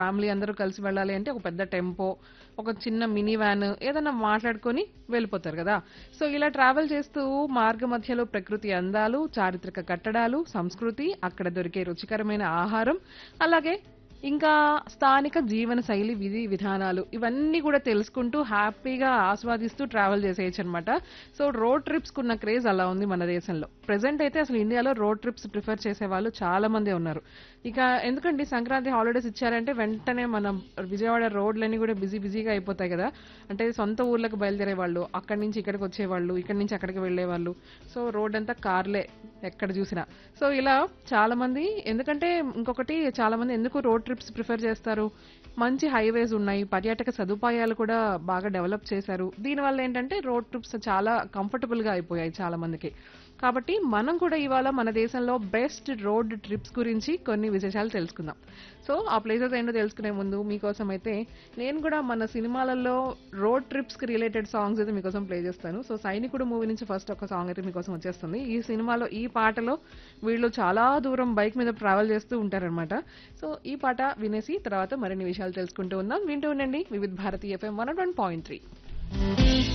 family అందరూ కలిసి వెళ్ళాలి అంటే ఒక పెద్ద టెంపో ఒక చిన్న మినీ వ్యాన్ ఏదైనా మాట్లాడుకొని వెళ్ళిపోతారు కదా సో ఇలా ట్రావెల్ చేస్తూ మార్గ మధ్యలో ప్రకృతి అందాలు చారిత్రక కట్టడాలు సంస్కృతి అక్కడ దొరికే రుచికరమైన ఆహారం అలాగే ఇంకా స్థానిక జీవన శైలి విధి విధానాలు ఇవన్నీ కూడా తెలుసుకుంటూ హ్యాపీగా ఆస్వాదిస్తూ ట్రావెల్ చేసేయచ్చు అనమాట సో రోడ్ ట్రిప్స్ కున్న క్రేజ్ అలా ఉంది మన దేశంలో ప్రెసెంట్ అయితే అసలు ఇండియాలో రోడ్ ట్రిప్స్ ప్రిఫర్ చేసే వాళ్ళు చాలా మంది ఉన్నారు ఇక ఎందుకండి సంక్రాంతి హాలిడేస్ ఇచ్చారంటే వెంటనే మనం విజయవాడ రోడ్లన్నీ కూడా బిజీ బిజీగా అయిపోతాయి కదా అంటే సొంత ఊర్లకు బయలుదేరే వాళ్ళు అక్కడి నుంచి ఇక్కడికి వచ్చేవాళ్ళు ఇక్కడి నుంచి అక్కడికి వెళ్ళేవాళ్ళు సో రోడ్ అంతా కార్లే ఎక్కడ చూసినా సో ఇలా చాలా మంది ఎందుకంటే ఇంకొకటి చాలా మంది ఎందుకు రోడ్ ట్రిప్స్ ప్రిఫర్ చేస్తారు మంచి హైవేస్ ఉన్నాయి పర్యాటక సదుపాయాలు కూడా బాగా డెవలప్ చేశారు దీనివల్ల ఏంటంటే రోడ్ ట్రిప్స్ చాలా కంఫర్టబుల్ గా అయిపోయాయి చాలా మందికి కాబట్టి మనం కూడా ఇవాళ మన దేశంలో బెస్ట్ రోడ్ ట్రిప్స్ గురించి కొన్ని విశేషాలు తెలుసుకుందాం సో ఆ ప్లేసెస్ ఏంటో తెలుసుకునే ముందు మీకోసం అయితే నేను కూడా మన సినిమాలలో రోడ్ ట్రిప్స్ కి రిలేటెడ్ సాంగ్స్ అయితే మీకోసం ప్లే చేస్తాను సో సైనికుడు మూవీ నుంచి ఫస్ట్ ఒక సాంగ్ అయితే మీకోసం వచ్చేస్తుంది ఈ సినిమాలో ఈ పాటలో వీళ్ళు చాలా దూరం బైక్ మీద ట్రావెల్ చేస్తూ ఉంటారనమాట సో ఈ పాట వినేసి తర్వాత మరిన్ని విషయాలు తెలుసుకుంటూ ఉందాం వింటూ ఉండండి Vividh Bharati FM one point three